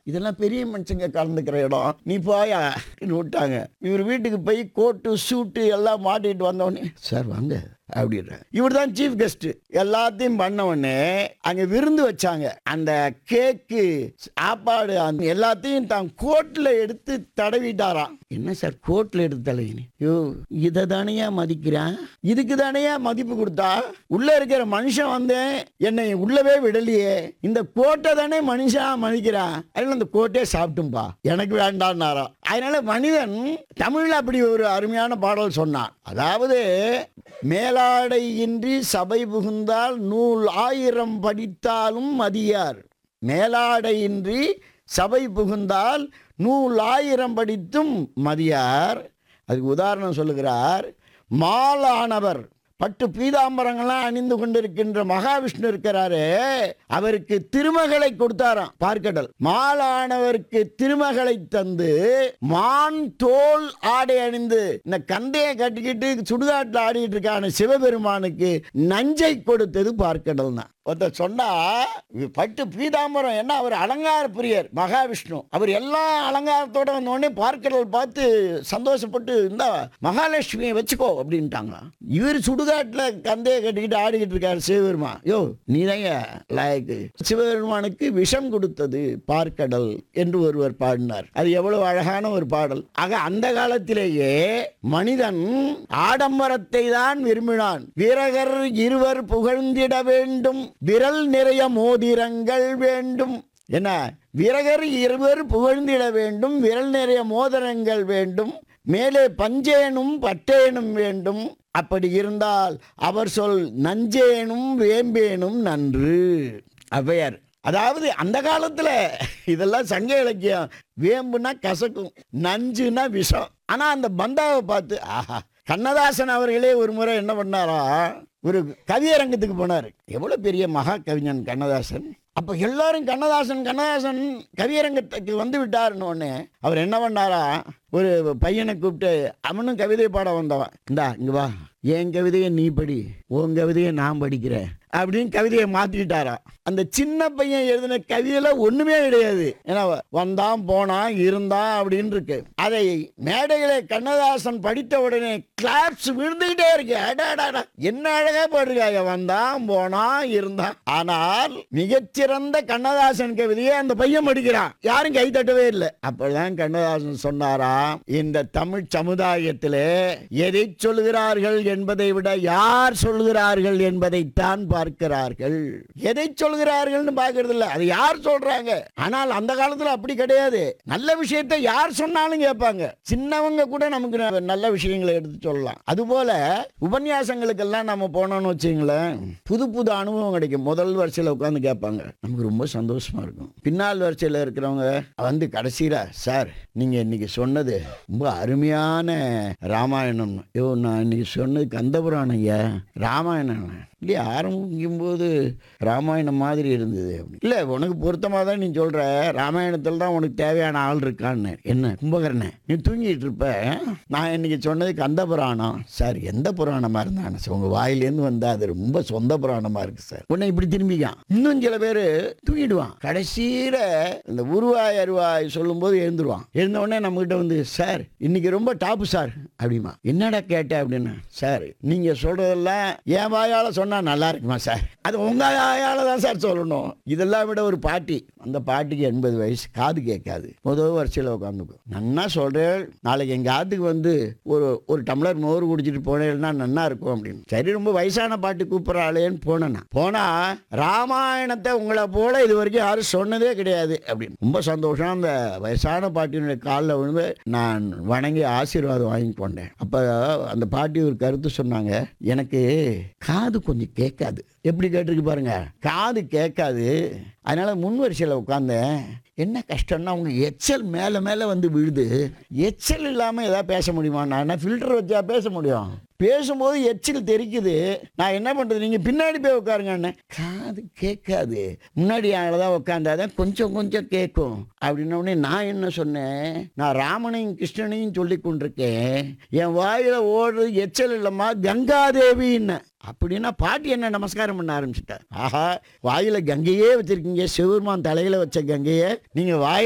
இதெல்லாம் பெரிய மனுஷங்க கலந்துக்கிற இடம் நீ போயா விட்டாங்க இவர் வீட்டுக்கு போய் கோட்டு சூட்டு எல்லாம் மாட்டிட்டு வந்தோடனே சார் வாங்க அப்படின்றாங்க இவர் தான் சீஃப் கெஸ்ட் எல்லாத்தையும் பண்ண உடனே அங்க விருந்து வச்சாங்க அந்த கேக்கு சாப்பாடு அந்த எல்லாத்தையும் தான் கோட்ல எடுத்து தடவிட்டாராம் என்ன சார் கோட்ல எடுத்து தடவினி யோ இதை தானையா மதிக்கிறான் இதுக்கு தானையா மதிப்பு கொடுத்தா உள்ள இருக்கிற மனுஷன் வந்து என்னை உள்ளவே விடலையே இந்த கோட்டை தானே மனுஷன் மதிக்கிறான் அதனால அந்த கோட்டே சாப்பிட்டும்பா எனக்கு வேண்டான்னாராம் அதனால மனிதன் தமிழ்ல அப்படி ஒரு அருமையான பாடல் சொன்னான் அதாவது மேலாடை இன்றி சபை புகுந்தால் நூல் ஆயிரம் படித்தாலும் மதியார் மேலாடையின்றி சபை புகுந்தால் நூல் ஆயிரம் படித்தும் மதியார் அதுக்கு உதாரணம் சொல்லுகிறார் மாலானவர் பட்டு பீதாம்பரங்கள்லாம் அணிந்து கொண்டிருக்கின்ற மகாவிஷ்ணு இருக்கிறாரு அவருக்கு திருமகளை கொடுத்தாராம் பார்க்கடல் மாலானவருக்கு திருமகளை தந்து மான் தோல் ஆடை அணிந்து இந்த கந்தையை கட்டிக்கிட்டு சுடுகாட்டில் ஆடிட்டு இருக்கான சிவபெருமானுக்கு நஞ்சை கொடுத்தது பார்க்கடல் தான் ஒருத்தர் சொன்னா இவர் பட்டு பீதாம்பரம் என்ன அவர் அலங்கார பிரியர் மகாவிஷ்ணு அவர் எல்லா அலங்காரத்தோட வந்த உடனே பார்க்கடல் பார்த்து சந்தோஷப்பட்டு இந்த மகாலட்சுமியை வச்சுக்கோ அப்படின்ட்டாங்க இவர் சுடுகாட்டில் கந்தையை கட்டிக்கிட்டு ஆடிக்கிட்டு இருக்காரு சிவபெருமான் யோ நீதாங்க லாயக்கு சிவபெருமானுக்கு விஷம் கொடுத்தது பார்க்கடல் என்று ஒருவர் பாடினார் அது எவ்வளவு அழகான ஒரு பாடல் ஆக அந்த காலத்திலேயே மனிதன் ஆடம்பரத்தை தான் விரும்பினான் வீரகர் இருவர் புகழ்ந்திட வேண்டும் விரல் நிறைய மோதிரங்கள் வேண்டும் என்ன வீரகர் இருவர் புகழ்ந்திட வேண்டும் விரல் நிறைய மோதிரங்கள் வேண்டும் மேலே பஞ்சேனும் பட்டேனும் வேண்டும் அப்படி இருந்தால் அவர் சொல் நஞ்சேனும் வேம்பேனும் நன்று ஔவையார் அதாவது அந்த காலத்துல இதெல்லாம் சங்க இலக்கியம் வேம்புனா கசக்கும் நஞ்சுனா விஷம் ஆனா அந்த பந்தாவை பார்த்து ஆஹா கண்ணதாசன் அவர்களே ஒரு முறை என்ன பண்ணாரா ஒரு கவியரங்கத்துக்கு போனார் எவ்வளவு பெரிய மகா கவிஞன் கண்ணதாசன் அப்போ எல்லாரும் கண்ணதாசன் கண்ணதாசன் கவியரங்கத்துக்கு வந்து விட்டாருன்னு உடனே அவர் என்ன பண்ணாரா ஒரு பையனை கூப்பிட்டு அவனும் கவிதை பாட வந்தவன் இந்தா இங்க வா என் கவிதையை நீ படி உன் கவிதையை நான் படிக்கிறேன் அப்படின்னு கவிதையை மாத்திட்டாரா அந்த சின்ன பையன் எழுதின கவிதையில ஒண்ணுமே கிடையாது ஏன்னா வந்தான் போனான் இருந்தான் அப்படின்னு இருக்கு அதை மேடையில கண்ணதாசன் படித்த உடனே கிளாப்ஸ் விழுந்துகிட்டே இருக்கு அடாடாடா என்ன அழகா பாடுறாங்க வந்தான் போனான் இருந்தான் ஆனால் மிகச்சிறந்த கண்ணதாசன் கவிதையை அந்த பையன் படிக்கிறான் யாரும் கை தட்டவே இல்லை அப்பதான் கண்ணதாசன் சொன்னாரா இந்த தமிழ் சமுதாயத்திலே எதை சொல்கிறார்கள் என்பதை விட யார் சொல்கிறார்கள் என்பதைத்தான் பார்க்கிறார்கள் எதை சொல்கிறார்கள்னு பார்க்கறது இல்ல அது யார் சொல்றாங்க ஆனால் அந்த காலத்துல அப்படி கிடையாது நல்ல விஷயத்தை யார் சொன்னாலும் கேட்பாங்க சின்னவங்க கூட நமக்கு ந- நல்ல விஷயங்களை எடுத்து சொல்லலாம் அதுபோல உபன்யாசங்களுக்கெல்லாம் நம்ம போனோம்னு வச்சுங்களேன் புது புது அனுபவம் கிடைக்கும் முதல் வரிசையில் உட்காந்து கேட்பாங்க நமக்கு ரொம்ப சந்தோஷமா இருக்கும் பின்னால் வரிசையில் இருக்கிறவங்க வந்து கடைசியில் சார் நீங்க இன்னைக்கு சொன்னது ரொம்ப அருமையான ராமாயணம் ஐயோ நான் இன்னைக்கு சொன்னது கந்தபுராணம் ஐயா ராமாயணம் இல்லையா ஆரம்பிக்கும் போது ராமாயணம் மாதிரி இருந்தது அப்படி. இல்லை உனக்கு பொருத்தமாக தான் நீ சொல்கிற ராமாயணத்தில் தான் உனக்கு தேவையான ஆள் இருக்கான்னு என்ன கும்பகர்ணன் நீ தூங்கிட்டு இருப்ப நான் இன்னைக்கு சொன்னது கந்த புராணம் சார் எந்த புராணமாக இருந்தானே சார் உங்கள் வாயிலேருந்து வந்தால் அது ரொம்ப சொந்த புராணமாக இருக்கு சார் உன்னை இப்படி திரும்பிக்கான் இன்னும் சில பேர் தூங்கிடுவான் கடைசியில் இந்த உருவாய் அருவாய் சொல்லும்போது எழுந்துருவான் எழுந்த உடனே நம்மகிட்ட வந்து சார் இன்னைக்கு ரொம்ப டாப்பு சார் அப்படிமா என்னடா கேட்ட அப்படின்னு சார் நீங்க சொல்றதெல்லாம் என் வாயால சொன்னா நல்லா இருக்குமா சார் அது உங்க வாயால தான் சார் சொல்லணும் இதெல்லாம் விட ஒரு பாட்டி அந்த பாட்டிக்கு எண்பது வயசு காது கேட்காது முதல் வரிசையில் உட்காந்துக்கும் நன்னா சொல்றேன் நாளைக்கு எங்க ஆத்துக்கு வந்து ஒரு ஒரு டம்ளர் மோர் குடிச்சிட்டு போனேன்னா நன்னா இருக்கும் அப்படின்னு சரி ரொம்ப வயசான பாட்டி கூப்பிட்றாளேன்னு போனேன் நான். போனா ராமாயணத்தை உங்களை போல இது வரைக்கும் யாரும் சொன்னதே கிடையாது அப்படின்னு ரொம்ப சந்தோஷம் அந்த வயசான பாட்டியினுடைய காலில் விழுந்து நான் வணங்கி ஆசீர்வாதம் வாங்கி கொண்டேன் அப்போ அந்த பாட்டி ஒரு கருத்து சொன்னாங்க எனக்கு காது கொஞ்சம் கேட்காது எப்படி கேட்டிருக்கு பாருங்க காது கேட்காது அதனால முன் வரிசையில் உட்காந்தேன் என்ன கஷ்டம்னா அவங்க எச்சல் மேலே மேலே வந்து விழுது எச்சல் இல்லாமல் ஏதாவது பேச முடியுமா நான் என்ன ஃபில்டர் வச்சா பேச முடியும் பேசும்போது எச்சில் தெரிக்குது நான் என்ன பண்ணுறது நீங்கள் பின்னாடி போய் உட்காருங்க காது கேட்காது முன்னாடி தான் உட்காந்தாதான் கொஞ்சம் கொஞ்சம் கேட்கும் அப்படின்ன உடனே நான் என்ன சொன்னேன் நான் ராமனையும் கிருஷ்ணனையும் சொல்லி கொண்டிருக்கேன் என் வாயில ஓடுறது எச்சல் இல்லைம்மா கங்காதேவின்னு அப்படின்னா பாட்டி என்ன நமஸ்காரம் பண்ண ஆரம்பிச்சிட்டா ஆஹா வாயில கங்கையே வச்சிருக்கீங்க சிவபெருமான் தலையில வச்ச கங்கையை நீங்க வாய்